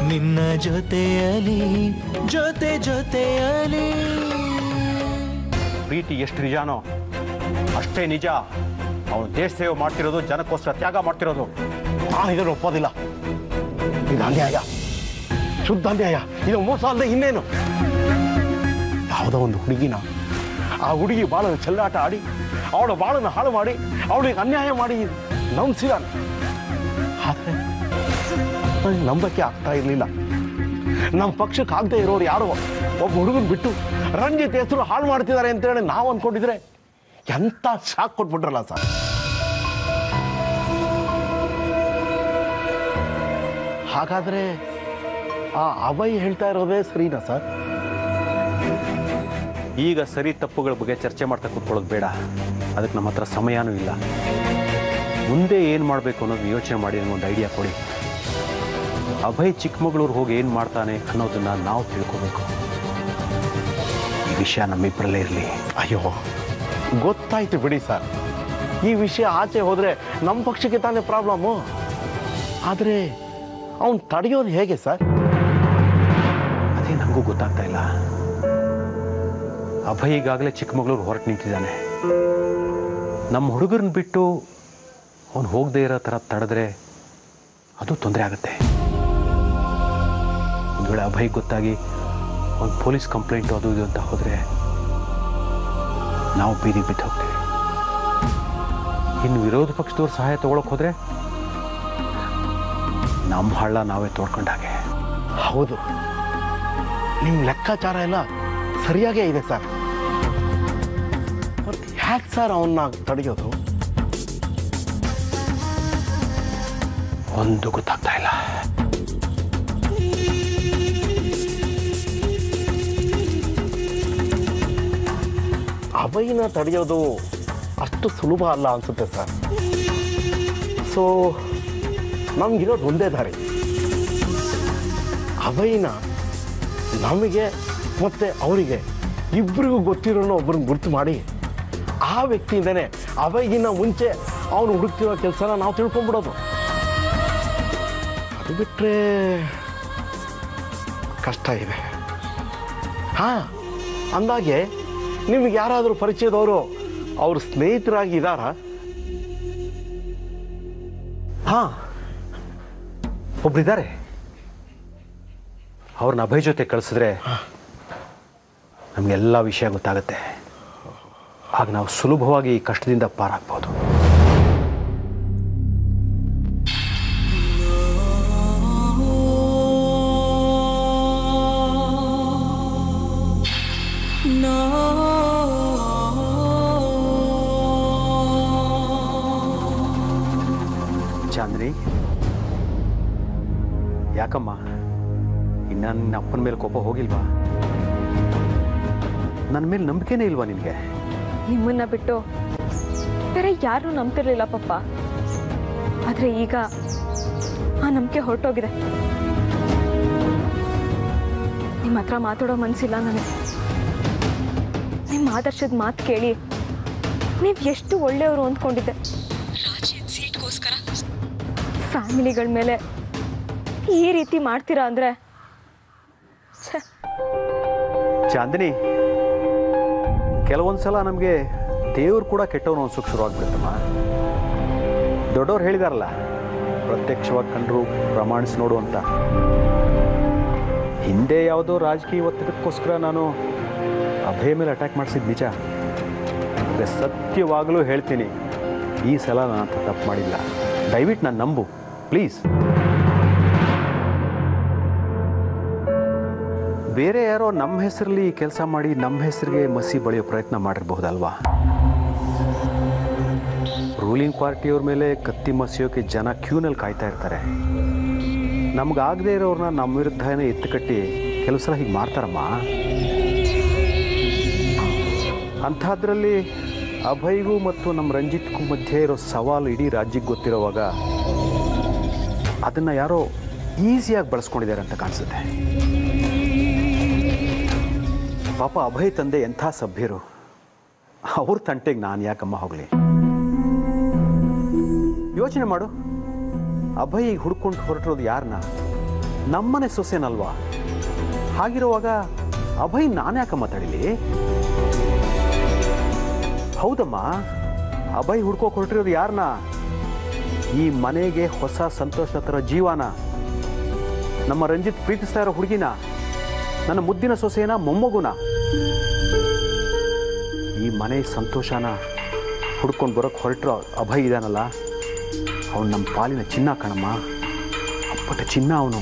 ನಿನ್ನ ಜೊತೆಯಲಿ ಜೊತೆ ಜೊತೆಯಲಿ ಪ್ರೀತಿ ಎಷ್ಟು ನಿಜಾನೋ ಅಷ್ಟೇ ನಿಜ ಅವನು ದೇಶ ಸೇವೆ ಮಾಡ್ತಿರೋದು ಜನಕ್ಕೋಸ್ಕರ ತ್ಯಾಗ ಮಾಡ್ತಿರೋದು ನಾನು ಇದನ್ನು ಒಪ್ಪೋದಿಲ್ಲ ಇದು ಅನ್ಯಾಯ ಶುದ್ಧ ಅನ್ಯಾಯ ಇದು ಮೋಸ ಅಲ್ಲದೆ ಇನ್ನೇನು ಯಾವುದೋ ಒಂದು ಹುಡುಗಿನ ಆ ಹುಡುಗಿ ಬಾಳನ್ನು ಚೆಲ್ಲಾಟ ಆಡಿ ಅವಳ ಬಾಳನ್ನು ಹಾಳು ಮಾಡಿ ಅವಳಿಗೆ ಅನ್ಯಾಯ ಮಾಡಿ ನಂಬಿಸಿದಾನೆ ಆದರೆ ನನಗೆ ನಂಬಕ್ಕೆ ಆಗ್ತಾ ಇರಲಿಲ್ಲ ನಮ್ಮ ಪಕ್ಷಕ್ಕೆ ಆಗದೆ ಇರೋರು ಯಾರೋ ಒಬ್ಬ ಹುಡುಗನ ಬಿಟ್ಟು ರಂಜಿತ್ ಹೆಸರು ಹಾಳು ಮಾಡ್ತಿದ್ದಾರೆ ಅಂತೇಳಿ ನಾವು ಅಂದ್ಕೊಂಡಿದ್ರೆ ಎಂಥ ಶಾಕ್ ಕೊಟ್ಬಿಟ್ರಲ್ಲ ಸರ್ ಹಾಗಾದ್ರೆ ಆ ಅಭಯ್ ಹೇಳ್ತಾ ಇರೋದೇ ಸರಿನಾ ಸರ್ ಈಗ ಸರಿ ತಪ್ಪುಗಳ ಬಗ್ಗೆ ಚರ್ಚೆ ಮಾಡ್ತಾ ಕೂತ್ಕೊಳ್ಳೋದು ಬೇಡ ಅದಕ್ಕೆ ನಮ್ಮ ಹತ್ರ ಸಮಯನೂ ಇಲ್ಲ ಮುಂದೆ ಏನು ಮಾಡಬೇಕು ಅನ್ನೋದು ಯೋಚನೆ ಮಾಡಿ ಒಂದು ಐಡಿಯಾ ಕೊಡಿ ಅಭಯ್ ಚಿಕ್ಕಮಗಳೂರು ಹೋಗಿ ಏನು ಮಾಡ್ತಾನೆ ಅನ್ನೋದನ್ನ ನಾವು ತಿಳ್ಕೋಬೇಕು ಈ ವಿಷಯ ನಮ್ಮಿಬ್ಬರಲ್ಲೇ ಇರಲಿ ಅಯ್ಯೋ ಗೊತ್ತಾಯ್ತು ಬಿಡಿ ಸರ್ ಈ ವಿಷಯ ಆಚೆ ಹೋದ್ರೆ ನಮ್ಮ ಪಕ್ಷಕ್ಕೆ ತಾನೇ ಪ್ರಾಬ್ಲಮ್ಮು ಆದರೆ ಅವನು ತಡೆಯೋದು ಹೇಗೆ ಸರ್ ಅದೇ ನನಗೂ ಗೊತ್ತಾಗ್ತಾ ಇಲ್ಲ ಅಭಯ್ ಈಗಾಗಲೇ ಚಿಕ್ಕಮಗಳೂರು ಹೊರಟು ನಿಂತಿದ್ದಾನೆ ನಮ್ಮ ಹುಡುಗರನ್ನ ಬಿಟ್ಟು ಅವನು ಹೋಗದೇ ಇರೋ ಥರ ತಡೆದ್ರೆ ಅದು ತೊಂದರೆ ಆಗುತ್ತೆ ಒಂದು ವೇಳೆ ಅಭಯ್ ಗೊತ್ತಾಗಿ ಒಂದು ಪೊಲೀಸ್ ಕಂಪ್ಲೇಂಟು ಅದು ಇದು ಅಂತ ಹೋದರೆ ನಾವು ಬೀದಿಗೆ ಬಿದ್ದು ಹೋಗ್ತೀವಿ ಇನ್ನು ವಿರೋಧ ಪಕ್ಷದವ್ರ ಸಹಾಯ ತಗೊಳಕ್ ಹೋದರೆ ನಮ್ಮ ಹಳ್ಳ ನಾವೇ ತೋಡ್ಕೊಂಡ ಹಾಗೆ ಹೌದು ನಿಮ್ಮ ಲೆಕ್ಕಾಚಾರ ಎಲ್ಲ ಸರಿಯಾಗೇ ಇದೆ ಸರ್ ಮತ್ತೆ ಹ್ಯಾಕ್ ಸರ್ ಅವನ್ನ ತಡೆಯೋದು ಒಂದು ಗೊತ್ತಾಗ್ತಾ ಇಲ್ಲ ಅಭಯನ ತಡೆಯೋದು ಅಷ್ಟು ಸುಲಭ ಅಲ್ಲ ಅನ್ಸುತ್ತೆ ಸರ್ ಸೊ ನಮ್ಗಿರೋದು ಒಂದೇ ದಾರಿ ಅಭಯನ ನಮಗೆ ಮತ್ತೆ ಅವರಿಗೆ ಇಬ್ಬರಿಗೂ ಗೊತ್ತಿರೋನು ಒಬ್ಬರನ್ನ ಗುರ್ತು ಮಾಡಿ ಆ ವ್ಯಕ್ತಿಯಿಂದನೇ ಅಭಯ್ಗಿನ್ನ ಮುಂಚೆ ಅವನು ಹುಡುಕ್ತಿರೋ ಕೆಲಸನ ನಾವು ತಿಳ್ಕೊಂಡ್ಬಿಡೋದು ಅದು ಬಿಟ್ಟರೆ ಕಷ್ಟ ಇದೆ ಹಾಂ ಅಂದಾಗೆ ನಿಮ್ಗೆ ಯಾರಾದರೂ ಪರಿಚಯದವರು ಅವ್ರ ಸ್ನೇಹಿತರಾಗಿ ಇದ್ದಾರಾ ಹಾ ಒಬ್ರಿದ್ದಾರೆ ಅವ್ರನ್ನ ಅಭಯ್ ಜೊತೆ ಕಳಿಸಿದ್ರೆ ನಮಗೆಲ್ಲ ವಿಷಯ ಗೊತ್ತಾಗುತ್ತೆ ಆಗ ನಾವು ಸುಲಭವಾಗಿ ಈ ಕಷ್ಟದಿಂದ ಪಾರಾಗ್ಬೋದು ಚಾಂದ್ರಿ ಯಾಕಮ್ಮ ಇನ್ನ ನಿನ್ನ ಅಪ್ಪನ ಮೇಲೆ ಕೋಪ ಹೋಗಿಲ್ವಾ ನನ್ನ ಮೇಲೆ ನಂಬಿಕೆನೇ ಇಲ್ವಾ ನಿನಗೆ ನಿಮ್ಮನ್ನ ಬಿಟ್ಟು ಬೇರೆ ಯಾರು ನಂಬ್ತಿರ್ಲಿಲ್ಲ ಪಪ್ಪ ಆದ್ರೆ ಈಗ ಆ ನಂಬಿಕೆ ಹೊರಟೋಗಿದೆ ನಿಮ್ಮ ಹತ್ರ ಮಾತಾಡೋ ಮನ್ಸಿಲ್ಲ ನನಗೆ ನಿಮ್ಮ ಆದರ್ಶದ ಮಾತು ಕೇಳಿ ನೀವು ಎಷ್ಟು ಒಳ್ಳೆಯವರು ಅಂದ್ಕೊಂಡಿದ್ದೆ ಸೀಟ್ಗೋಸ್ಕರ ಫ್ಯಾಮಿಲಿಗಳ ಮೇಲೆ ಈ ರೀತಿ ಮಾಡ್ತೀರಾ ಅಂದ್ರೆ ಛೆ ಚಾಂದಿನಿ ಕೆಲವೊಂದು ಸಲ ನಮಗೆ ದೇವ್ರು ಕೂಡ ಕೆಟ್ಟವನು ಅನ್ಸೋಕೆ ಶುರುವಾಗ್ಬಿಡುತ್ತಮ್ಮ ದೊಡ್ಡವ್ರು ಹೇಳಿದಾರಲ್ಲ ಪ್ರತ್ಯಕ್ಷವಾಗಿ ಕಂಡ್ರು ಪ್ರಮಾಣಿಸಿ ನೋಡು ಅಂತ ಹಿಂದೆ ಯಾವುದೋ ರಾಜಕೀಯ ಒತ್ತಡಕ್ಕೋಸ್ಕರ ನಾನು ಅಭಯ ಮೇಲೆ ಅಟ್ಯಾಕ್ ಮಾಡಿಸಿದ ನಿಜ ಆದರೆ ಸತ್ಯವಾಗಲೂ ಹೇಳ್ತೀನಿ ಈ ಸಲ ನಾನು ಅಂತ ತಪ್ಪು ಮಾಡಿಲ್ಲ ದಯವಿಟ್ಟು ನಾನು ನಂಬು ಪ್ಲೀಸ್ ಬೇರೆ ಯಾರೋ ನಮ್ಮ ಹೆಸರಲ್ಲಿ ಕೆಲಸ ಮಾಡಿ ನಮ್ಮ ಹೆಸರಿಗೆ ಮಸಿ ಬಳಿಯೋ ಪ್ರಯತ್ನ ಮಾಡಿರಬಹುದಲ್ವಾ ರೂಲಿಂಗ್ ಪಾರ್ಟಿಯವ್ರ ಮೇಲೆ ಕತ್ತಿ ಮಸಿಯೋಕೆ ಜನ ಕ್ಯೂನಲ್ಲಿ ಕಾಯ್ತಾ ಇರ್ತಾರೆ ನಮ್ಗಾಗದೇ ಇರೋರನ್ನ ನಮ್ಮ ವಿರುದ್ಧನೇ ಎತ್ತುಕಟ್ಟಿ ಕೆಲವು ಸಲ ಹೀಗೆ ಮಾಡ್ತಾರಮ್ಮ ಅಂಥದ್ರಲ್ಲಿ ಅಭಯ್ಗೂ ಮತ್ತು ನಮ್ಮ ರಂಜಿತ್ಗೂ ಮಧ್ಯೆ ಇರೋ ಸವಾಲು ಇಡೀ ರಾಜ್ಯಕ್ಕೆ ಗೊತ್ತಿರೋವಾಗ ಅದನ್ನು ಯಾರೋ ಈಸಿಯಾಗಿ ಬಳಸ್ಕೊಂಡಿದ್ದಾರೆ ಅಂತ ಕಾಣಿಸುತ್ತೆ ಪಾಪ ಅಭಯ್ ತಂದೆ ಎಂಥ ಸಭ್ಯರು ಅವ್ರ ತಂಟೆಗೆ ನಾನು ಯಾಕಮ್ಮ ಹೋಗಲಿ ಯೋಚನೆ ಮಾಡು ಅಭಯ್ ಈಗ ಹುಡ್ಕೊಂಡು ಹೊರಟಿರೋದು ಯಾರನ್ನ ನಮ್ಮನೆ ಸೊಸೆನಲ್ವಾ ಹಾಗಿರುವಾಗ ಅಭಯ್ ನಾನ್ಯಾಕ ಮಾತಾಡಿಲಿ ಹೌದಮ್ಮ ಅಭಯ್ ಹುಡ್ಕೋಕ್ ಹೊರಟಿರೋದು ಯಾರನ್ನ ಈ ಮನೆಗೆ ಹೊಸ ಸಂತೋಷ ಥರ ಜೀವನ ನಮ್ಮ ರಂಜಿತ್ ಪ್ರೀತಿಸ್ತಾ ಇರೋ ಹುಡುಗಿನ ನನ್ನ ಮುದ್ದಿನ ಸೊಸೆನ ಮೊಮ್ಮಗುನ ಈ ಮನೆ ಸಂತೋಷನ ಹುಡ್ಕೊಂಡು ಬರೋಕ್ಕೆ ಹೊರಟಿರೋ ಅಭಯ್ ಇದಾನಲ್ಲ ಅವನು ನಮ್ಮ ಪಾಲಿನ ಚಿನ್ನ ಕಣಮ್ಮ ಅಪ್ಪಟ ಚಿನ್ನ ಅವನು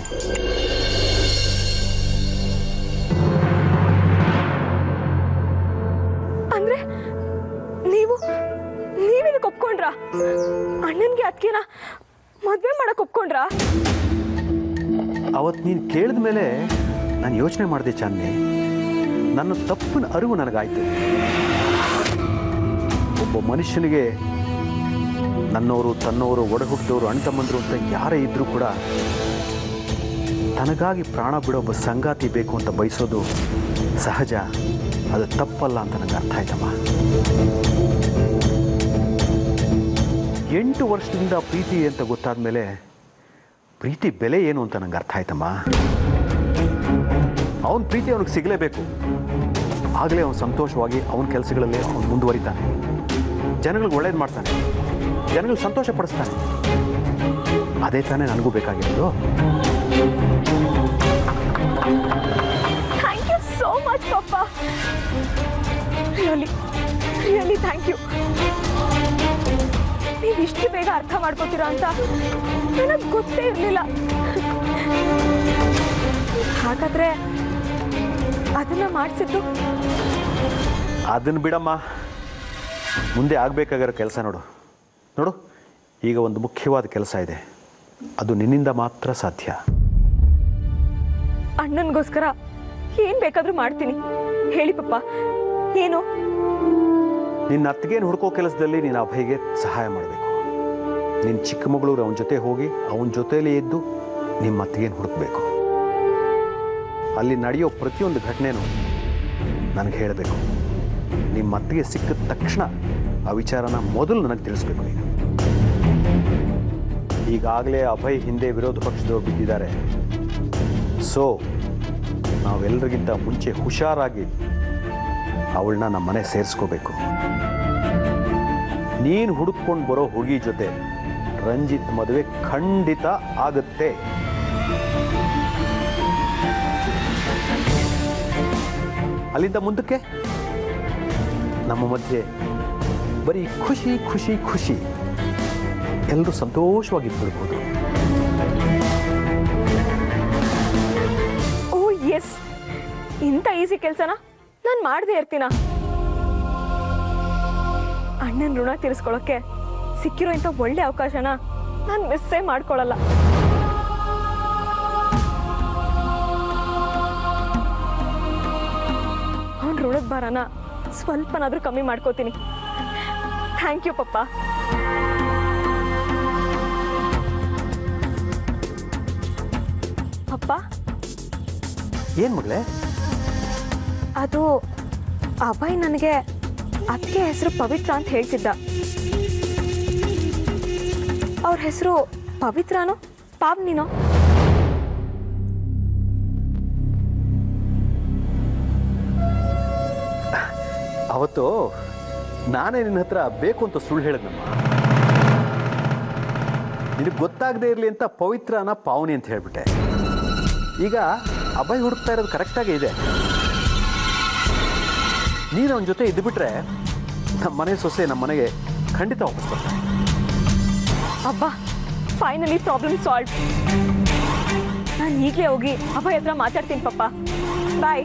ಅಂದ್ರೆ ನೀವು ನೀವಿದಕ್ಕೆ ಒಪ್ಕೊಂಡ್ರಾ ಅಣ್ಣನ್ಗೆ ಅದಕ್ಕೆನ ಮದ್ವೆ ಮಾಡಕ್ ಒಪ್ಕೊಂಡ್ರಾ ಅವತ್ತು ನೀನು ಕೇಳಿದ ಮೇಲೆ ನಾನು ಯೋಚನೆ ಮಾಡಿದೆ ಚಾಂದ್ನಿ ನನ್ನ ತಪ್ಪಿನ ಅರಿವು ನನಗಾಯ್ತು ಒಬ್ಬ ಮನುಷ್ಯನಿಗೆ ನನ್ನವರು ತನ್ನವರು ಒಡ ಹುಟ್ಟಿದವರು ಅಣ್ಣ ತಮ್ಮಂದರು ಅಂತ ಯಾರೇ ಇದ್ರೂ ಕೂಡ ತನಗಾಗಿ ಪ್ರಾಣ ಬಿಡೋ ಒಬ್ಬ ಸಂಗಾತಿ ಬೇಕು ಅಂತ ಬಯಸೋದು ಸಹಜ ಅದು ತಪ್ಪಲ್ಲ ಅಂತ ನನಗೆ ಅರ್ಥ ಆಯ್ತಮ್ಮ ಎಂಟು ವರ್ಷದಿಂದ ಪ್ರೀತಿ ಅಂತ ಗೊತ್ತಾದ ಮೇಲೆ ಪ್ರೀತಿ ಬೆಲೆ ಏನು ಅಂತ ನಂಗೆ ಅರ್ಥ ಆಯ್ತಮ್ಮ ಅವನ ಪ್ರೀತಿ ಅವನಿಗೆ ಸಿಗಲೇಬೇಕು ಆಗಲೇ ಅವನು ಸಂತೋಷವಾಗಿ ಅವನ ಕೆಲಸಗಳಲ್ಲಿ ಅವನು ಮುಂದುವರಿತಾನೆ ಜನಗಳಿಗೆ ಒಳ್ಳೇದು ಮಾಡ್ತಾನೆ ಜನಗಳಿಗೆ ಸಂತೋಷ ಪಡಿಸ್ತಾನೆ ಅದೇ ತಾನೇ ನನಗೂ ಬೇಕಾಗಿರೋದು ಥ್ಯಾಂಕ್ ಯು ಸೋ ಮಚ್ ಪಪ್ಪ ರಿಯಲಿ ರಿಯಲಿ ಥ್ಯಾಂಕ್ ಯು ನೀವು ಇಷ್ಟು ಬೇಗ ಅರ್ಥ ಮಾಡ್ಕೋತೀರಾ ಅಂತ ನನಗೆ ಗೊತ್ತೇ ಇರಲಿಲ್ಲ ಹಾಗಾದ್ರೆ ಅದನ್ನ ಮಾಡಿಸಿದ್ದು ಅದನ್ನು ಬಿಡಮ್ಮ ಮುಂದೆ ಆಗಬೇಕಾಗಿರೋ ಕೆಲಸ ನೋಡು ನೋಡು ಈಗ ಒಂದು ಮುಖ್ಯವಾದ ಕೆಲಸ ಇದೆ ಅದು ನಿನ್ನಿಂದ ಮಾತ್ರ ಸಾಧ್ಯ ಅಣ್ಣನಿಗೋಸ್ಕರ ಏನ್ ಬೇಕಾದ್ರೂ ಮಾಡ್ತೀನಿ ಹೇಳಿ ಪಪ್ಪ ಏನು ನಿನ್ನ ಅತ್ತಿಗೆನ ಹುಡ್ಕೋ ಕೆಲಸದಲ್ಲಿ ನೀನು ಅಭಯ್ಗೆ ಸಹಾಯ ಮಾಡಬೇಕು ನಿನ್ನ ಚಿಕ್ಕಮಗಳೂರು ಅವನ ಜೊತೆ ಹೋಗಿ ಅವನ ಜೊತೆಯಲ್ಲಿ ಇದ್ದು ನಿಮ್ಮ ಅತ್ತಿಗೆನ ಹುಡುಕ್ಬೇಕು ಅಲ್ಲಿ ನಡೆಯೋ ಪ್ರತಿಯೊಂದು ಘಟನೆನೂ ನನಗೆ ಹೇಳಬೇಕು ನಿಮ್ಮ ಅತ್ತಿಗೆ ಸಿಕ್ಕಿದ ತಕ್ಷಣ ಆ ವಿಚಾರನ ಮೊದಲು ನನಗೆ ತಿಳಿಸ್ಬೇಕು ನೀನು ಈಗಾಗಲೇ ಅಭಯ್ ಹಿಂದೆ ವಿರೋಧ ಪಕ್ಷದವ್ರು ಬಿದ್ದಿದ್ದಾರೆ ಸೊ ನಾವೆಲ್ಲರಿಗಿಂತ ಮುಂಚೆ ಹುಷಾರಾಗಿ ಅವಳನ್ನ ನಮ್ಮ ಮನೆ ಸೇರಿಸ್ಕೋಬೇಕು ನೀನು ಹುಡುಕೊಂಡು ಬರೋ ಹುಡುಗಿ ಜೊತೆ ರಂಜಿತ್ ಮದುವೆ ಖಂಡಿತ ಆಗುತ್ತೆ ಅಲ್ಲಿಂದ ಮುಂದಕ್ಕೆ ನಮ್ಮ ಮಧ್ಯೆ ಬರೀ ಖುಷಿ ಖುಷಿ ಖುಷಿ ಎಲ್ಲರೂ ಸಂತೋಷವಾಗಿದ್ಬಿಡ್ಬೋದು ಓ ಎಸ್ ಇಂಥ ಈಸಿ ಕೆಲಸನ ನಾನು ಮಾಡದೇ ಇರ್ತೀನ ಅಣ್ಣನ ಋಣ ತೀರಿಸ್ಕೊಳ್ಳೋಕೆ ಸಿಕ್ಕಿರೋ ಇಂಥ ಒಳ್ಳೆ ಅವಕಾಶನ ನಾನು ಮಿಸ್ಸೇ ಮಾಡ್ಕೊಳ್ಳಲ್ಲ ಅವನ ಋಣದ ಭಾರನ ಸ್ವಲ್ಪನಾದ್ರೂ ಕಮ್ಮಿ ಮಾಡ್ಕೋತೀನಿ ಥ್ಯಾಂಕ್ ಯು ಪಪ್ಪ ಪಪ್ಪ ಏನು ಮಗಳೇ ಅದು ಅಭಯ್ ನನಗೆ ಅದಕ್ಕೆ ಹೆಸರು ಪವಿತ್ರ ಅಂತ ಹೇಳ್ತಿದ್ದ ಅವ್ರ ಹೆಸರು ಪವಿತ್ರನೋ ಪಾವ್ನಿನೋ ಅವತ್ತು ನಾನೇ ನಿನ್ನ ಹತ್ರ ಬೇಕು ಅಂತ ಸುಳ್ಳು ಹೇಳಿದ್ನಮ್ಮ ನಿನಗೆ ಗೊತ್ತಾಗದೇ ಇರಲಿ ಅಂತ ಪವಿತ್ರನ ಪಾವನಿ ಅಂತ ಹೇಳ್ಬಿಟ್ಟೆ ಈಗ ಅಭಯ್ ಹುಡುಕ್ತಾ ಇರೋದು ಕರೆಕ್ಟಾಗಿ ಇದೆ ನೀನು ಅವನ ಜೊತೆ ಇದ್ದುಬಿಟ್ರೆ ನಮ್ಮ ಮನೆ ಸೊಸೆ ನಮ್ಮ ಮನೆಗೆ ಖಂಡಿತ ವಾಪಸ್ ಬರ್ತಾನೆ ಅಬ್ಬಾ ಫೈನಲಿ ಪ್ರಾಬ್ಲಮ್ ಸಾಲ್ವ್ ನಾನು ಈಗಲೇ ಹೋಗಿ ಅಭಯ್ ಹತ್ರ ಮಾತಾಡ್ತೀನಿ ಪಪ್ಪ ಬಾಯ್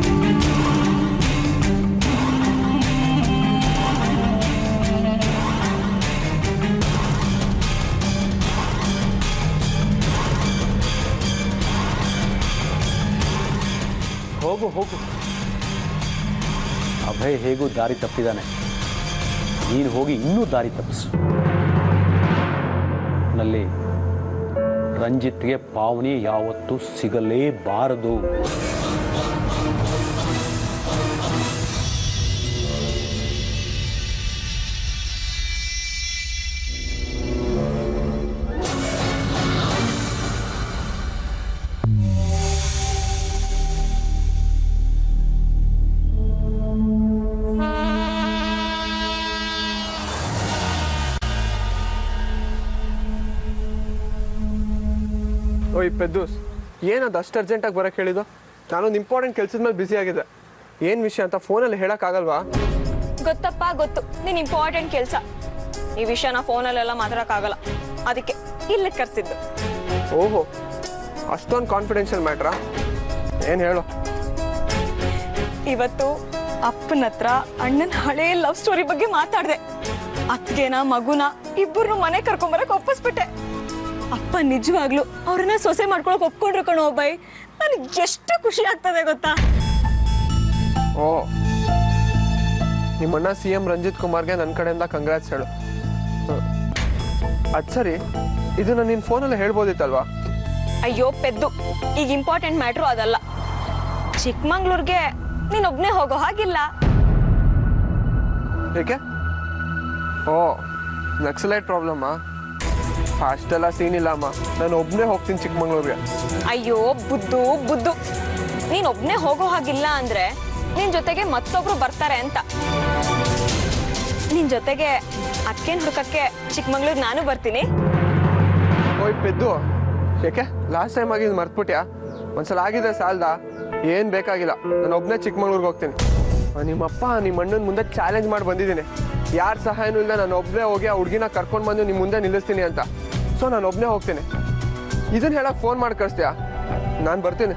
ಹೋಗು ಹೋಗು ಅಭಯ್ ಹೇಗೂ ದಾರಿ ತಪ್ಪಿದ್ದಾನೆ ನೀನು ಹೋಗಿ ಇನ್ನೂ ದಾರಿ ತಪ್ಪಿಸು ನಲ್ಲಿ ರಂಜಿತ್ಗೆ ಪಾವನಿ ಯಾವತ್ತೂ ಸಿಗಲೇಬಾರದು ಓಯ್ ಪೆದ್ದೂಸ್ ಏನದು ಅಷ್ಟು ಅರ್ಜೆಂಟಾಗಿ ಬರೋಕ್ಕೆ ಹೇಳಿದ್ದು ನಾನೊಂದು ಇಂಪಾರ್ಟೆಂಟ್ ಕೆಲಸದ ಮೇಲೆ ಬ್ಯುಸಿ ಆಗಿದೆ ಏನು ವಿಷಯ ಅಂತ ಫೋನಲ್ಲಿ ಹೇಳೋಕ್ಕಾಗಲ್ವಾ ಗೊತ್ತಪ್ಪ ಗೊತ್ತು ನೀನ್ ಇಂಪಾರ್ಟೆಂಟ್ ಕೆಲಸ ಈ ವಿಷಯನ ಫೋನಲ್ಲೆಲ್ಲ ಮಾತಾಡಕ್ಕಾಗಲ್ಲ ಅದಕ್ಕೆ ಇಲ್ಲಿ ಕರ್ಸಿದ್ದು ಓಹೋ ಅಷ್ಟೊಂದು ಕಾನ್ಫಿಡೆನ್ಷಿಯಲ್ ಮ್ಯಾಟ್ರಾ ಏನು ಹೇಳು ಇವತ್ತು ಅಪ್ಪನ ಹತ್ರ ಅಣ್ಣನ ಹಳೆ ಲವ್ ಸ್ಟೋರಿ ಬಗ್ಗೆ ಮಾತಾಡ್ದೆ ಅತ್ಗೆನ ಮಗುನ ಇಬ್ಬರು ಮನೆ ಕರ್ಕೊಂಬರಕ್ ಒಪ್ಪಿಸ್ಬಿಟ್ಟೆ ಅಪ್ಪ ನಿಜವಾಗ್ಲು ಅವ್ರನ್ನ ಸೊಸೆ ಮಾಡ್ಕೊಳಕ್ ಒಪ್ಕೊಂಡ್ರು ಕಣೋ ಬೈ ನನಗೆ ಎಷ್ಟು ಖುಷಿ ಆಗ್ತದೆ ಗೊತ್ತಾ ಓ ನಿಮ್ಮಣ್ಣ ಸಿ ಎಂ ರಂಜಿತ್ ಕುಮಾರ್ಗೆ ನನ್ನ ಕಡೆಯಿಂದ ಕಂಗ್ರಾಟ್ಸ್ ಹೇಳು ಅದು ಸರಿ ಇದನ್ನ ನಿನ್ನ ಫೋನಲ್ಲಿ ಹೇಳ್ಬೋದಿತ್ತಲ್ವಾ ಅಯ್ಯೋ ಪೆದ್ದು ಈಗ ಇಂಪಾರ್ಟೆಂಟ್ ಮ್ಯಾಟ್ರು ಅದಲ್ಲ ಚಿಕ್ಕಮಂಗ್ಳೂರ್ಗೆ ನೀನೊಬ್ನೇ ಹೋಗೋ ಹಾಗಿಲ್ಲ ಏಕೆ ಓ ನಕ್ಸಲೈಟ್ ಪ್ರಾಬ್ಲಮ್ಮಾ ಅಷ್ಟೆಲ್ಲ ಸೀನ್ ಇಲ್ಲ ಅಮ್ಮ ನಾನು ಒಬ್ಬನೇ ಹೋಗ್ತೀನಿ ಚಿಕ್ಕಮಂಗ್ಳೂರ್ಗೆ ಅಯ್ಯೋ ಬುದ್ದು ಬುದ್ದು ನೀನ್ ಒಬ್ನೇ ಹೋಗೋ ಹಾಗಿಲ್ಲ ಅಂದ್ರೆ ನಿನ್ ಜೊತೆಗೆ ಮತ್ತೊಬ್ರು ಬರ್ತಾರೆ ಅಂತ ನಿನ್ ಜೊತೆಗೆ ಅಕ್ಕೇನ್ ಹುಡ್ಕಕ್ಕೆ ಚಿಕ್ಕಮಂಗ್ಳೂರ್ ನಾನು ಬರ್ತೀನಿ ಓಯ್ ಪೆದ್ದು ಏಕೆ ಲಾಸ್ಟ್ ಟೈಮ್ ಆಗಿದ್ದು ಮರ್ತ್ಬಿಟ್ಯಾ ಒಂದ್ಸಲ ಆಗಿದೆ ಸಾಲ್ದ ಏನು ಬೇಕಾಗಿಲ್ಲ ನಾನು ಒಬ್ಬನೇ ಚಿಕ್ಕಮಂಗ್ಳೂರ್ಗೆ ಹೋಗ್ತೀನಿ ಆ, ನಿಮ್ಮಪ್ಪ ನಿಮ್ಮ ಅಣ್ಣನ ಮುಂದೆ ಚಾಲೆಂಜ್ ಮಾಡಿ ಬಂದಿದ್ದೀನಿ ಯಾರ ಸಹಾಯನೂ ಇಲ್ಲ ನಾನು ಒಬ್ಬನೇ ಹೋಗಿ ಆ ಹುಡುಗಿನ ಕರ್ಕೊಂಡು ಬಂದು ನಿಮ್ಮ ಮುಂದೆ ನಿಲ್ಲಿಸ್ತೀನಿ ಅಂತ ಸೊ ನಾನು ಒಬ್ಬನೇ ಹೋಗ್ತೀನಿ ಇದನ್ನ ಹೇಳಕ್ ಫೋನ್ ಮಾಡಿ ಕಳಿಸ್ತೀಯಾ ನಾನು ಬರ್ತೀನಿ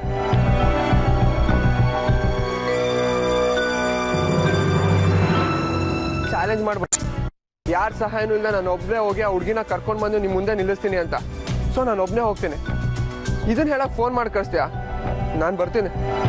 ಚಾಲೆಂಜ್ ಮಾಡ್ಬಿಟ್ಟು ಯಾರ ಸಹಾಯನೂ ಇಲ್ಲ ನಾನು ಒಬ್ಬನೇ ಹೋಗಿ ಆ ಹುಡುಗಿನ ಕರ್ಕೊಂಡು ಬಂದು ನಿಮ್ಮ ಮುಂದೆ ನಿಲ್ಲಿಸ್ತೀನಿ ಅಂತ ಸೊ ನಾನು ಒಬ್ಬನೇ ಹೋಗ್ತೀನಿ ಇದನ್ನ ಹೇಳಕ್ ಫೋನ್ ಮಾಡಿ ಕಳಿಸ್ತೀಯಾ ನಾನು ಬರ್ತೀನಿ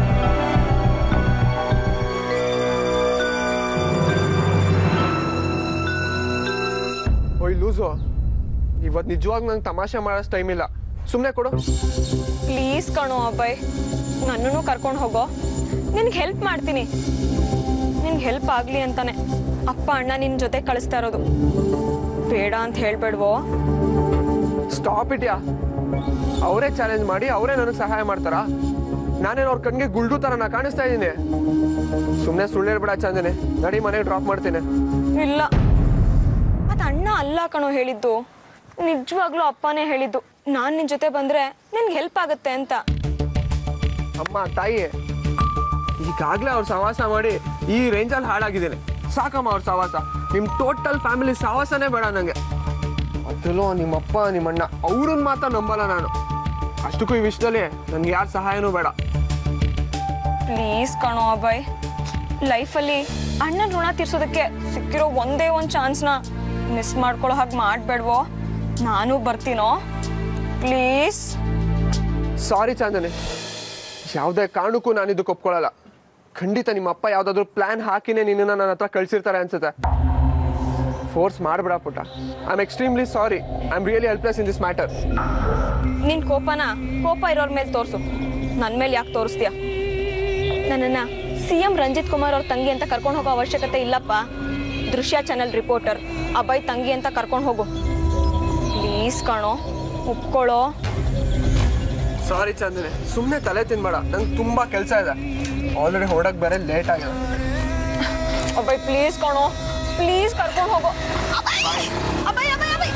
ಓಯ್ ಲೂಸು ಇವತ್ತು ನಿಜವಾಗ ನಂಗೆ ತಮಾಷೆ ಮಾಡೋಷ್ಟು ಟೈಮ್ ಇಲ್ಲ ಸುಮ್ಮನೆ ಕೊಡು ಪ್ಲೀಸ್ ಕಣೋ ಅಬ್ಬಯ್ ನನ್ನನ್ನು ಕರ್ಕೊಂಡು ಹೋಗೋ ನಿನ್ಗೆ ಹೆಲ್ಪ್ ಮಾಡ್ತೀನಿ ನಿನ್ಗೆ ಹೆಲ್ಪ್ ಆಗ್ಲಿ ಅಂತಾನೆ ಅಪ್ಪ ಅಣ್ಣ ನಿನ್ ಜೊತೆ ಕಳಿಸ್ತಾ ಇರೋದು ಬೇಡ ಅಂತ ಹೇಳ್ಬೇಡ್ವೋ ಸ್ಟಾಪ್ ಇಟ್ಯಾ ಅವರೇ ಚಾಲೆಂಜ್ ಮಾಡಿ ಅವರೇ ನನಗೆ ಸಹಾಯ ಮಾಡ್ತಾರಾ ನಾನೇನು ಅವ್ರ ಕಣ್ಗೆ ಗುಲ್ಡು ಥರ ನಾ ಕಾಣಿಸ್ತಾ ಇದ್ದೀನಿ ಸುಮ್ಮನೆ ಸುಳ್ಳು ಹೇಳ್ಬೇಡ ಚಂದನೆ ನಡಿ ಮನೆಗೆ ಡ್ರಾಪ್ ಮಾಡ್ತೀನಿ ಇಲ್ಲ ಅದ್ ಅಣ್ಣ ಅಲ್ಲ ಕಣೋ ಹೇಳಿದ್ದು ನಿಜವಾಗ್ಲೂ ಅಪ್ಪನೇ ಹೇಳಿದ್ದು ನಾನ್ ನಿನ್ ಜೊತೆ ಬಂದ್ರೆ ನಿನ್ಗೆ ಹೆಲ್ಪ್ ಆಗುತ್ತೆ ಅಂತ ಅಮ್ಮ ತಾಯಿ ಈಗಾಗಲೇ ಅವ್ರ ಸಹವಾಸ ಮಾಡಿ ಈ ರೇಂಜಲ್ಲಿ ಹಾಳಾಗಿದ್ದೀನಿ ಸಾಕಮ್ಮ ಅವ್ರ ಸಹವಾಸ ನಿಮ್ಮ ಟೋಟಲ್ ಫ್ಯಾಮಿಲಿ ಸಹವಾಸನೇ ಬೇಡ ನನಗೆ ಅದರಲ್ಲೂ ನಿಮ್ಮಪ್ಪ ನಿಮ್ಮಣ್ಣ ಅವ್ರನ್ನ ಮಾತ್ರ ನಂಬಲ್ಲ ನಾನು ಅಷ್ಟಕ್ಕೂ ಈ ವಿಷಯದಲ್ಲಿ ನನಗೆ ಯಾರ ಸಹಾಯನೂ ಬೇಡ ಪ್ಲೀಸ್ ಕಣೋ ಅಭಯ್ ಲೈಫಲ್ಲಿ ಅಣ್ಣನ ಋಣ ತೀರ್ಸೋದಕ್ಕೆ ಸಿಕ್ಕಿರೋ ಒಂದೇ ಒಂದು ಚಾನ್ಸ್ನ ಮಿಸ್ ಮಾಡ್ಕೊಳ್ಳೋ ಹಾಗೆ ಮಾಡ್ಬೇಡ್ವೋ ನಾನು ಬರ್ತೀನೋ ಪ್ಲೀಸ್ ಸಾರಿ ಚಾಂದನೆ ಯಾವುದೇ ಕಾರಣಕ್ಕೂ ನಾನು ಇದಕ್ಕೆ ಒಪ್ಕೊಳ್ಳಲ್ಲ ಖಂಡಿತ ನಿಮ್ಮ ಅಪ್ಪ ಯಾವುದಾದ್ರೂ ಪ್ಲಾನ್ ಹಾಕಿನೇ ನಿನ್ನನ್ನು ನನ್ನ ಹತ್ರ ಕಳ್ಸಿರ್ತಾರೆ ಅನ್ಸುತ್ತೆ ಫೋರ್ಸ್ ಮಾಡಬೇಡ ಪುಟ್ಟ I am extremely sorry I am really helpless in this matter ನಿನ್ ಕೋಪನ ಕೋಪ ಇರೋರ್ ಮೇಲೆ ತೋರಿಸು ನನ್ನ ಮೇಲೆ ಯಾಕೆ ತೋರಿಸ್ತೀಯ ನನ್ನನ್ನ ಸಿ ಎಂ ರಂಜಿತ್ ಕುಮಾರ್ ಅವ್ರ ತಂಗಿ ಅಂತ ಕರ್ಕೊಂಡು ಹೋಗೋ ಅವಶ್ಯಕತೆ ಇಲ್ಲಪ್ಪ ದೃಶ್ಯ ಚಾನೆಲ್ ರಿಪೋರ್ಟರ್ ಅಭಯ್ ತಂಗಿ ಅಂತ ಕರ್ಕೊಂಡು ಹೋಗು ಪ್ಲೀಸ್ ಕಣೋ ಒಪ್ಕೊಳ್ಳೋ ಸಾರಿ ಚಂದನೆ ಸುಮ್ಮನೆ ತಲೆ ತಿನ್ಬೇಡ ನಂಗೆ ತುಂಬ ಕೆಲಸ ಇದೆ ಆಲ್ರೆಡಿ ಹೊರಡಕ್ಕೆ ಬೇರೆ ಲೇಟ್ ಆಗಿದೆ ಅಭಯ್ ಪ್ಲೀಸ್ ಕಣೋ ಪ್ಲೀಸ್ ಕರ್ಕೊಂಡು ಹೋಗೋ ಅಭಯ್ ಅಭಯ್ ಅಭಯ್ ಅಭಯ್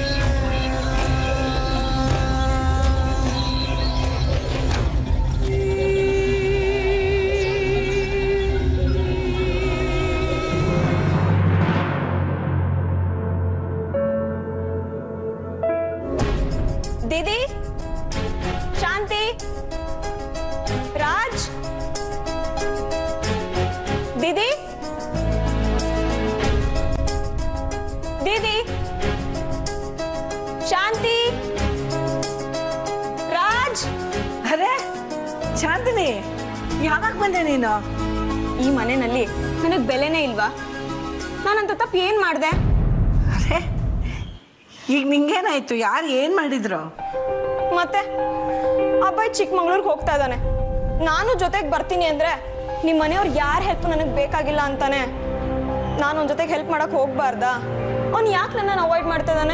ದೀದಿ ಶಾಂತಿ ರಾಜ್ ದೀದಿ ದೀದಿ ಶಾಂತಿ ರಾಜ್ ಅರೆ ಶಾಂತಿನಿ ಯಾವಾಗ ಬಂದೆ ನೀನು ಈ ಮನೆಯಲ್ಲಿ ನನಗೆ ಬೆಲೆನೇ ಇಲ್ವಾ ನಾನಂತ ತಪ್ಪು ಏನ್ ಮಾಡ್ದೆ ಅರೆ ಈಗ ನಿಂಗೇನಾಯ್ತು ಯಾರು ಏನು ಮಾಡಿದ್ರು ಮತ್ತೆ ಅಬ್ಬಾಯ್ ಚಿಕ್ಕಮಂಗ್ಳೂರ್ಗೆ ಹೋಗ್ತಾ ಇದ್ದಾನೆ ನಾನು ಜೊತೆಗೆ ಬರ್ತೀನಿ ಅಂದ್ರೆ ನಿಮ್ಮ ಮನೆಯವ್ರು ಯಾರ ಹೆಲ್ಪ್ ನನಗೆ ಬೇಕಾಗಿಲ್ಲ ಅಂತಾನೆ ನಾನು ಅವನ ಜೊತೆಗೆ ಹೆಲ್ಪ್ ಮಾಡಕ್ ಹೋಗ್ಬಾರ್ದಾ ಅವ್ನು ಯಾಕೆ ನನ್ನನ್ನು ಅವಾಯ್ಡ್ ಮಾಡ್ತಾ ಇದ್ದಾನೆ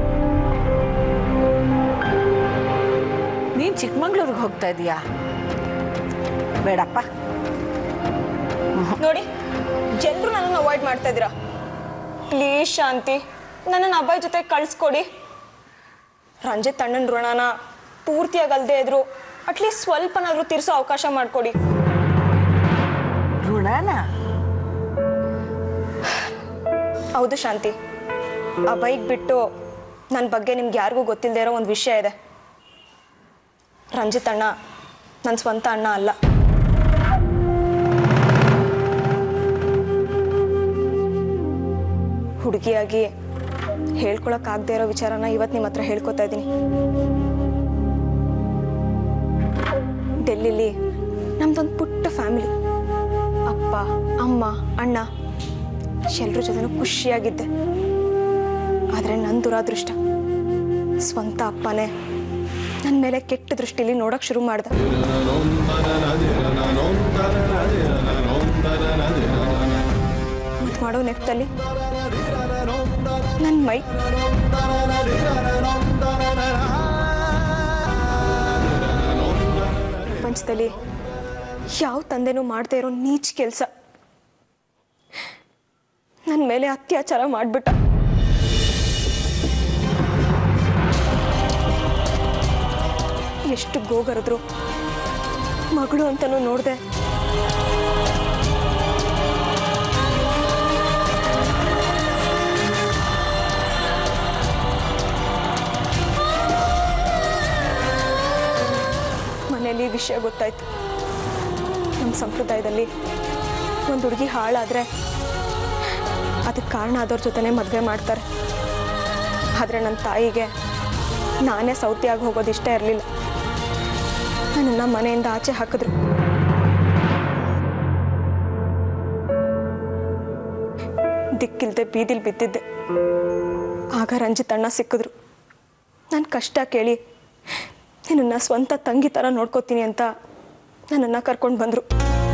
ನೀನು ಚಿಕ್ಕಮಂಗ್ಳೂರಿಗೆ ಹೋಗ್ತಾ ಇದೀಯಾ ಬೇಡಪ್ಪ ನೋಡಿ ಜನರು ನನ್ನನ್ನು ಅವಾಯ್ಡ್ ಮಾಡ್ತಾ ಇದ್ದೀರಾ ಪ್ಲೀಸ್ ಶಾಂತಿ ನನ್ನನ್ನು ಅಬ್ಬಾಯ್ ಜೊತೆ ಕಳಿಸ್ಕೊಡಿ ರಂಜಿತ್ ಅಣ್ಣನ ಋಣನ ಪೂರ್ತಿಯಾಗಿ ಅಲ್ದೇ ಇದ್ರು ಅಟ್ಲೀಸ್ಟ್ ಸ್ವಲ್ಪನಾದ್ರೂ ತೀರ್ಸೋ ಅವಕಾಶ ಮಾಡಿಕೊಡಿ ಋಣನ ಹೌದು ಶಾಂತಿ ಆ ಬೈಕ್ ಬಿಟ್ಟು ನನ್ನ ಬಗ್ಗೆ ನಿಮ್ಗೆ ಯಾರಿಗೂ ಗೊತ್ತಿಲ್ಲದೆ ಇರೋ ಒಂದು ವಿಷಯ ಇದೆ ರಂಜಿತ್ ಅಣ್ಣ ನನ್ನ ಸ್ವಂತ ಅಣ್ಣ ಅಲ್ಲ ಹುಡುಗಿಯಾಗಿ ಹೇಳ್ಕೊಳಕ್ಕಾಗದೇ ಇರೋ ವಿಚಾರನ ಇವತ್ತು ನಿಮ್ಮ ಹತ್ರ ಹೇಳ್ಕೊತಾ ಇದ್ದೀನಿ ಡೆಲ್ಲಿಲಿ ನಮ್ದೊಂದು ಪುಟ್ಟ ಫ್ಯಾಮಿಲಿ ಅಪ್ಪ ಅಮ್ಮ ಅಣ್ಣ ಎಲ್ರ ಜೊತೆನೂ ಖುಷಿಯಾಗಿದ್ದೆ ಆದರೆ ನನ್ನ ದುರಾದೃಷ್ಟ ಸ್ವಂತ ಅಪ್ಪನೇ ನನ್ನ ಮೇಲೆ ಕೆಟ್ಟ ದೃಷ್ಟಿಲಿ ನೋಡಕ್ ಶುರು ಮಾಡ್ದ ಮತ್ ಮಾಡೋ ನೆಕ್ತಲ್ಲಿ ನನ್ನ ಮೈ ಪ್ರಪಂಚದಲ್ಲಿ ಯಾವ ತಂದೆನೂ ಮಾಡದೇ ಇರೋ ನೀಚ್ ಕೆಲಸ ನನ್ನ ಮೇಲೆ ಅತ್ಯಾಚಾರ ಮಾಡ್ಬಿಟ್ಟ ಎಷ್ಟು ಗೋಗರದ್ರು ಮಗಳು ಅಂತನೂ ನೋಡ್ದೆ ಮನೆಯಲ್ಲಿ ಈ ವಿಷಯ ಗೊತ್ತಾಯ್ತು ನಮ್ಮ ಸಂಪ್ರದಾಯದಲ್ಲಿ ಒಂದು ಹುಡುಗಿ ಹಾಳಾದ್ರೆ ಅದಕ್ಕೆ ಕಾರಣ ಆದವ್ರ ಜೊತೆನೇ ಮದುವೆ ಮಾಡ್ತಾರೆ ಆದರೆ ನನ್ನ ತಾಯಿಗೆ ನಾನೇ ಸೌತಿಯಾಗಿ ಹೋಗೋದು ಇಷ್ಟ ಇರಲಿಲ್ಲ ನನ್ನನ್ನು ಮನೆಯಿಂದ ಆಚೆ ಹಾಕಿದ್ರು ದಿಕ್ಕಿಲ್ದೆ ಬೀದಿಲ್ ಬಿದ್ದಿದ್ದೆ ಆಗ ರಂಜಿತ್ ಅಣ್ಣ ಸಿಕ್ಕಿದ್ರು ನನ್ನ ಕಷ್ಟ ಕೇಳಿ ನಿನ್ನನ್ನು ಸ್ವಂತ ತಂಗಿ ಥರ ನೋಡ್ಕೋತೀನಿ ಅಂತ ನನ್ನನ್ನು ಕರ್ಕೊಂಡು ಬಂದರು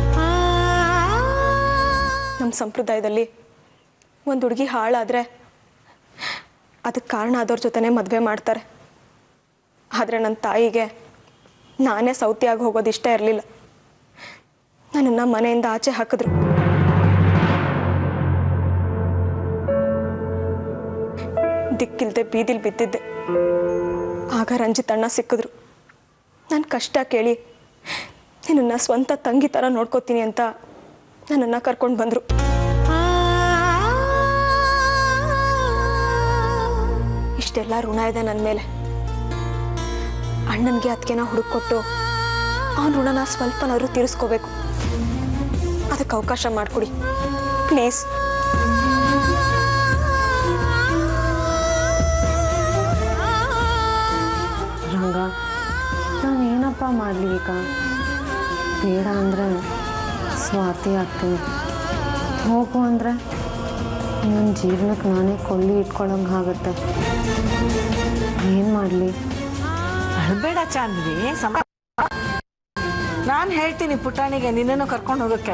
ನಮ್ಮ ಸಂಪ್ರದಾಯದಲ್ಲಿ ಒಂದು ಹುಡುಗಿ ಹಾಳಾದರೆ ಅದಕ್ಕೆ ಕಾರಣ ಆದವ್ರ ಜೊತೆನೇ ಮದುವೆ ಮಾಡ್ತಾರೆ ಆದರೆ ನನ್ನ ತಾಯಿಗೆ ನಾನೇ ಸೌತಿಯಾಗಿ ಹೋಗೋದು ಇಷ್ಟ ಇರಲಿಲ್ಲ ನನ್ನನ್ನು ಮನೆಯಿಂದ ಆಚೆ ಹಾಕಿದ್ರು ದಿಕ್ಕಿಲ್ದೆ ಬೀದಿಲ್ ಬಿದ್ದಿದ್ದೆ ಆಗ ರಂಜಿತ್ ಅಣ್ಣ ಸಿಕ್ಕಿದ್ರು ನನ್ನ ಕಷ್ಟ ಕೇಳಿ ನಿನ್ನನ್ನು ಸ್ವಂತ ತಂಗಿ ಥರ ನೋಡ್ಕೋತೀನಿ ಅಂತ ನನ್ನನ್ನು ಕರ್ಕೊಂಡು ಬಂದರು ಇಷ್ಟೆಲ್ಲ ಋಣ ಇದೆ ನನ್ನ ಮೇಲೆ ಅಣ್ಣನಿಗೆ ಅದಕ್ಕೆನ ಹುಡುಕೊಟ್ಟು ಅವನ ಋಣನ ಸ್ವಲ್ಪನಾದ್ರೂ ತೀರಿಸ್ಕೋಬೇಕು ಅದಕ್ಕೆ ಅವಕಾಶ ಮಾಡಿಕೊಡಿ ಪ್ಲೀಸ್ ರಂಗ ನಾನು ಏನಪ್ಪ ಮಾಡಲಿ ಈಗ ಬೇಡ ಅಂದರೆ ಸ್ವಾರ್ಥಿ ಆಗ್ತೀನಿ ಹೋಗು ಅಂದರೆ ನನ್ನ ಜೀವನಕ್ಕೆ ನಾನೇ ಕೊಳ್ಳಿ ಇಟ್ಕೊಳ್ಳೋಂಗೆ ಆಗುತ್ತೆ ಏನು ಮಾಡಲಿ ಅಳ್ಬೇಡ ಚಾಂದ್ವಿ ಸಮ ನಾನು ಹೇಳ್ತೀನಿ ಪುಟಾಣಿಗೆ ನಿನ್ನನ್ನು ಕರ್ಕೊಂಡು ಹೋಗಕ್ಕೆ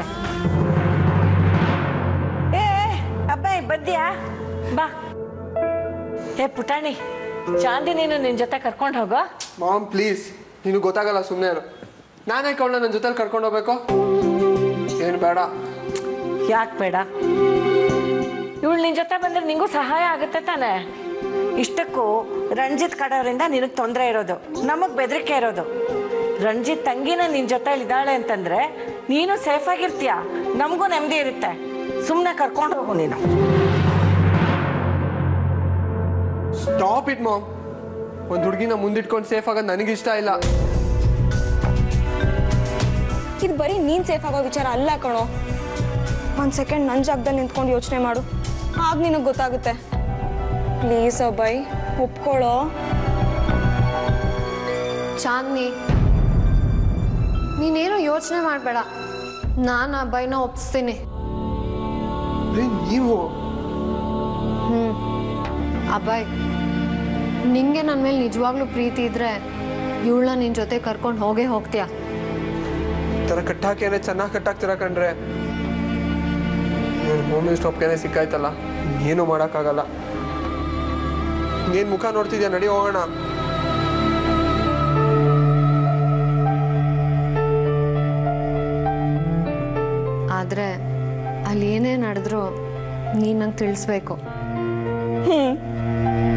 ಏ ಅಬ್ಬಾಯ್ ಬದ್ಯಾ ಬಾ ಏ ಪುಟಾಣಿ ಚಾಂದಿನಿನು ನಿನ್ನ ಜೊತೆ ಕರ್ಕೊಂಡು ಹೋಗೋ ಮಾಮ್ ಪ್ಲೀಸ್ ನಿನಗೆ ಗೊತ್ತಾಗಲ್ಲ ಸುಮ್ಮನೆ ನಾನೇ ಕವಳ ನನ್ನ ಜೊತೆಲಿ ಕರ್ಕೊಂಡು ಹೋಗ್ಬೇಕು ಏನು ಬೇಡ ಯಾಕೆ ಬೇಡ ಇವಳು ನಿನ್ನ ಜೊತೆ ಬಂದ್ರೆ ನಿಂಗೂ ಸಹಾಯ ಆಗುತ್ತೆ ತಾನೆ ಇಷ್ಟಕ್ಕೂ ರಂಜಿತ್ ಕಡೆಯವರಿಂದ ನಿನಗೆ ತೊಂದರೆ ಇರೋದು ನಮಗೆ ಬೆದರಿಕೆ ಇರೋದು ರಂಜಿತ್ ತಂಗಿನ ನಿನ್ನ ಜೊತೆಲಿ ಇದ್ದಾಳೆ ಅಂತಂದ್ರೆ ನೀನು ಸೇಫ್ ಆಗಿರ್ತೀಯ ನಮಗೂ ನೆಮ್ಮದಿ ಇರುತ್ತೆ ಸುಮ್ಮನೆ ಕರ್ಕೊಂಡು ಹೋಗು ನೀನು ಸ್ಟಾಪ್ ಇಟ್ ಮಾಮ್ ಒಂದು ಹುಡುಗಿನ ಮುಂದಿಟ್ಕೊಂಡು ಸೇಫ್ ಆಗೋದು ನನಗಿಷ್ಟ ಇಲ್ಲ ಇದು ಬರೀ ನೀನ್ ಸೇಫ್ ಆಗೋ ವಿಚಾರ ಅಲ್ಲ ಕಣೋ ಒಂದ್ ಸೆಕೆಂಡ್ ನನ್ನ ಜಾಗದಲ್ಲಿ ನಿಂತ್ಕೊಂಡು ಯೋಚನೆ ಮಾಡು ಆಗ ನಿನಗೆ ಗೊತ್ತಾಗುತ್ತೆ ಪ್ಲೀಸ್ ಅಬ್ಬಾಯ್ ಒಪ್ಕೊಳ್ಳೋ ಚಾಂದ್ನಿ ನೀನೇನು ಯೋಚನೆ ಮಾಡಬೇಡ ನಾನು ಆ ಬೈನ ಒಪ್ಸ್ತೀನಿ ರೀ, ನೀವು ಅಬ್ಬಾಯ್ ನಿಂಗೆ ನನ್ನ ಮೇಲೆ ನಿಜವಾಗ್ಲೂ ಪ್ರೀತಿ ಇದ್ರೆ ಇವಳನ್ನ ನಿನ್ನ ಜೊತೆ ಕರ್ಕೊಂಡು ಹೋಗೇ ಹೋಗ್ತೀಯ ಈ ಥರ ಕಟ್ಟಾಕೇನೆ ಚೆನ್ನಾಗಿ ಕಟ್ಟಾಕ್ತೀರ ಕಣ್ರೆ ಹೋಮ್ ಸ್ಟಾಪ್ಗೆನೆ ಸಿಕ್ಕಾಯ್ತಲ್ಲ ಏನು ಮಾಡೋಕ್ಕಾಗಲ್ಲ ಏನು ಮುಖ ನೋಡ್ತಿದ್ಯಾ ನಡಿ ಹೋಗೋಣ ಆದರೆ ಅಲ್ಲಿ ಏನೇ ನಡೆದ್ರೂ ನೀನು ನಂಗೆ ತಿಳಿಸ್ಬೇಕು ಹ್ಮ್